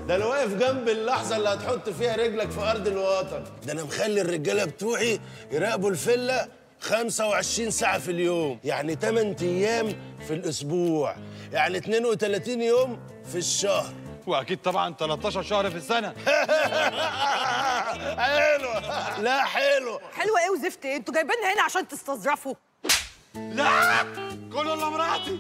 ده انا واقف جنب اللحظه اللي هتحط فيها رجلك في ارض الوطن ده انا مخلي الرجاله بتوعي يراقبوا الفيلا 25 ساعة في اليوم يعني 8 أيام في الأسبوع يعني 32 يوم في الشهر واكيد طبعا 13 شهر في السنه حلو لا حلو حلوه ايه وزفت ايه انتوا جايبينها هنا عشان تستظرفوا لا كله الا مراتي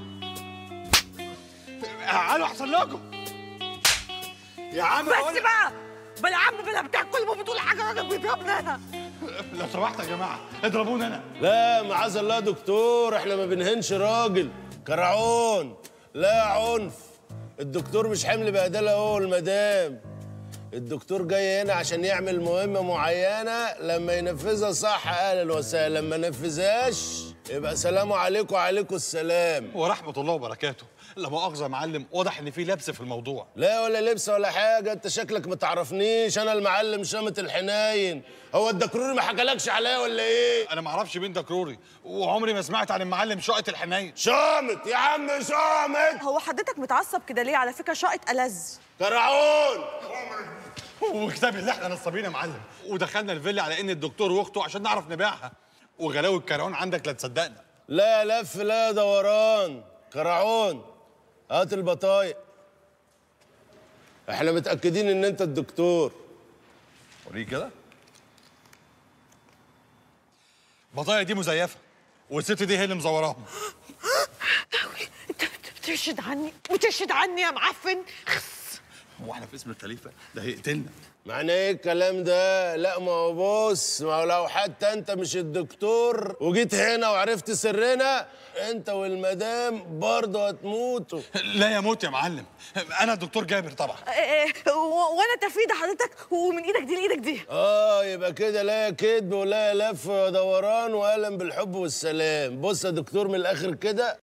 قالوا احسن لكم يا عم بس أقول- بقى بلا عم بلا بتاع كل ما بتقول حاجه راجل بيضربنا انا لو سمحتوا يا جماعه اضربوني انا لا معاذ الله دكتور احنا ما بنهنش راجل كرعون لا عنف الدكتور مش حمل بهدله هو المدام الدكتور جاي هنا عشان يعمل مهمة معينة لما ينفذها صح أهلا وسهلا لما نفذهاش يبقى سلام عليكم وعليكم السلام ورحمه الله وبركاته لا مؤاخذه يا معلم واضح ان في لبس في الموضوع لا ولا لبس ولا حاجة انت شكلك ما تعرفنيش انا المعلم شامة الحناين هو الدكروري ما حكالكش عليا ولا ايه انا ما اعرفش مين ده كروري وعمري ما سمعت عن المعلم شقه الحنين شامت يا عم شامت هو حضرتك متعصب كده ليه على فكره شقه ألذ كرعون وكتاب اللي احنا نصابين يا معلم ودخلنا الفيلا على ان الدكتور واخته عشان نعرف نبيعها وغلاوي الكرعون عندك لا تصدقنا لا لف لا دوران كرعون هات البطايق احنا متأكدين ان انت الدكتور وريك كده البطايق دي مزيفه والست دي هي اللي مزوراهم انت بت- بترشد عني بترشد عني يا معفن هو احنا في اسم الخليفه ده هيقتلنا معنى ايه الكلام ده لا ما هو بص ما هو لو حتى انت مش الدكتور وجيت هنا وعرفت سرنا انت والمدام برضه هتموتوا لا يموت يا معلم انا الدكتور جابر طبعا إيه إيه، و- وانا تفيده حضرتك ومن ايدك دي لايدك دي اه يبقى كده لا كذب ولا لف ولا دوران وقلم بالحب والسلام بص يا دكتور من الاخر كده